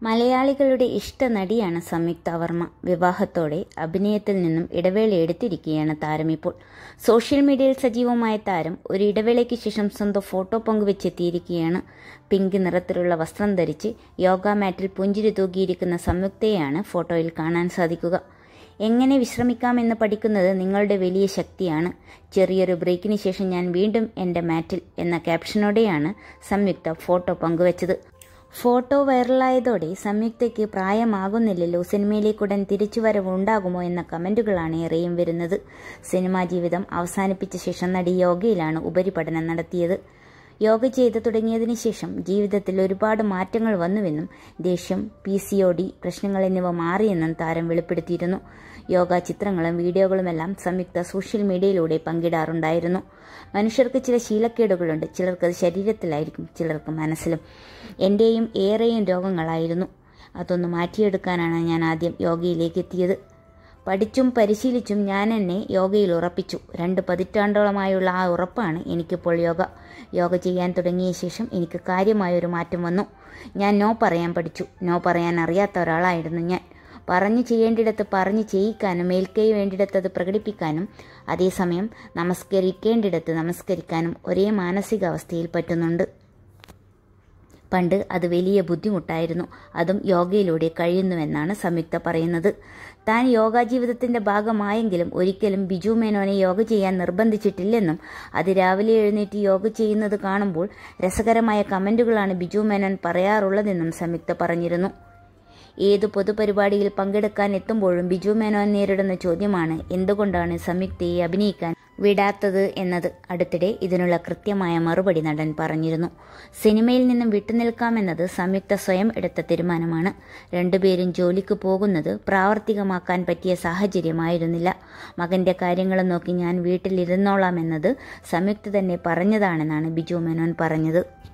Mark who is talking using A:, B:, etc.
A: മലയാളികളുടെ ഇഷ്ട നടിയാണ് സംയുക്ത വർമ്മ വിവാഹത്തോടെ അഭിനയത്തിൽ നിന്നും ഇടവേള എടുത്തിരിക്കുകയാണ് താരം ഇപ്പോൾ സോഷ്യൽ മീഡിയയിൽ സജീവമായ താരം ഒരു ഇടവേളയ്ക്ക് ശേഷം സ്വന്തം ഫോട്ടോ പങ്കുവെച്ചെത്തിയിരിക്കുകയാണ് പിങ്ക് നിറത്തിലുള്ള വസ്ത്രം ധരിച്ച് യോഗ മാറ്റിൽ പുഞ്ചിരി തൂക്കിയിരിക്കുന്ന സംയുക്തയെയാണ് ഫോട്ടോയിൽ കാണാൻ സാധിക്കുക എങ്ങനെ വിശ്രമിക്കാമെന്ന് പഠിക്കുന്നത് നിങ്ങളുടെ വലിയ ശക്തിയാണ് ചെറിയൊരു ബ്രേക്കിന് ശേഷം ഞാൻ വീണ്ടും എൻ്റെ മാറ്റിൽ എന്ന ക്യാപ്ഷനോടെയാണ് സംയുക്ത ഫോട്ടോ പങ്കുവച്ചത് ഫോട്ടോ വൈറലായതോടെ സംയുക്തയ്ക്ക് പ്രായമാകുന്നില്ലല്ലോ സിനിമയിലേക്കുടൻ തിരിച്ചുവരവ് ഉണ്ടാകുമോ എന്ന കമന്റുകളാണ് ഏറെയും വരുന്നത് സിനിമാ ജീവിതം അവസാനിപ്പിച്ച ശേഷം നടി യോഗയിലാണ് ഉപരിപഠനം നടത്തിയത് യോഗ ചെയ്തു തുടങ്ങിയതിനു ശേഷം ജീവിതത്തിൽ ഒരുപാട് മാറ്റങ്ങൾ വന്നുവെന്നും ദേഷ്യം പി സി ഒ ഡി പ്രശ്നങ്ങൾ എന്നിവ മാറിയെന്നും താരം വെളിപ്പെടുത്തിയിരുന്നു യോഗ ചിത്രങ്ങളും വീഡിയോകളുമെല്ലാം സംയുക്ത സോഷ്യൽ മീഡിയയിലൂടെ പങ്കിടാറുണ്ടായിരുന്നു മനുഷ്യർക്ക് ചില ശീലക്കേടുകളുണ്ട് ചിലർക്ക് ശരീരത്തിലായിരിക്കും ചിലർക്ക് മനസ്സിലും എൻ്റെയും ഏറെയും രോഗങ്ങളായിരുന്നു അതൊന്ന് മാറ്റിയെടുക്കാനാണ് ഞാൻ ആദ്യം യോഗയിലേക്ക് എത്തിയത് പഠിച്ചും പരിശീലിച്ചും ഞാൻ എന്നെ യോഗയിൽ ഉറപ്പിച്ചു രണ്ട് പതിറ്റാണ്ടോളമായുള്ള ആ ഉറപ്പാണ് എനിക്കിപ്പോൾ യോഗ യോഗ ചെയ്യാൻ തുടങ്ങിയ ശേഷം എനിക്ക് കാര്യമായൊരു മാറ്റം വന്നു ഞാൻ നോ പറയാൻ പഠിച്ചു നോ പറയാൻ അറിയാത്ത ഒരാളായിരുന്നു ഞാൻ പറഞ്ഞു ചെയ്യേണ്ടിടത്ത് പറഞ്ഞു ചെയ്യിക്കാനും മേൽക്കൈ വേണ്ടിടത്ത് അത് പ്രകടിപ്പിക്കാനും അതേസമയം നമസ്കരിക്കേണ്ടിടത്ത് നമസ്കരിക്കാനും ഒരേ മാനസികാവസ്ഥയിൽ പറ്റുന്നുണ്ട് പണ്ട് അത് വലിയ ബുദ്ധിമുട്ടായിരുന്നു അതും യോഗയിലൂടെ കഴിയുന്നുവെന്നാണ് സംയുക്ത പറയുന്നത് താൻ യോഗ ജീവിതത്തിന്റെ ഭാഗമായെങ്കിലും ഒരിക്കലും ബിജു മേനോനെ യോഗ ചെയ്യാൻ നിർബന്ധിച്ചിട്ടില്ലെന്നും അത് രാവിലെ എഴുന്നേറ്റ് യോഗ ചെയ്യുന്നത് കാണുമ്പോൾ രസകരമായ കമന്റുകളാണ് ബിജു മേനോൻ പറയാറുള്ളതെന്നും സംയുക്ത പറഞ്ഞിരുന്നു ഏത് പൊതുപരിപാടിയിൽ പങ്കെടുക്കാൻ എത്തുമ്പോഴും ബിജു മേനോൻ നേരിടുന്ന ചോദ്യമാണ് എന്തുകൊണ്ടാണ് സംയുക്തയെ അഭിനയിക്കാൻ വിടാത്തത് എന്നത് അടുത്തിടെ ഇതിനുള്ള കൃത്യമായ മറുപടി നടൻ പറഞ്ഞിരുന്നു സിനിമയിൽ നിന്നും വിട്ടുനിൽക്കാമെന്നത് സംയുക്ത സ്വയം എടുത്ത തീരുമാനമാണ് രണ്ടുപേരും ജോലിക്ക് പോകുന്നത് പ്രാവർത്തികമാക്കാൻ പറ്റിയ സാഹചര്യമായിരുന്നില്ല മകന്റെ കാര്യങ്ങളും നോക്കി ഞാൻ വീട്ടിലിരുന്നോളാമെന്നത് സംയുക്ത തന്നെ പറഞ്ഞതാണെന്നാണ് ബിജു മേനോൻ പറഞ്ഞത്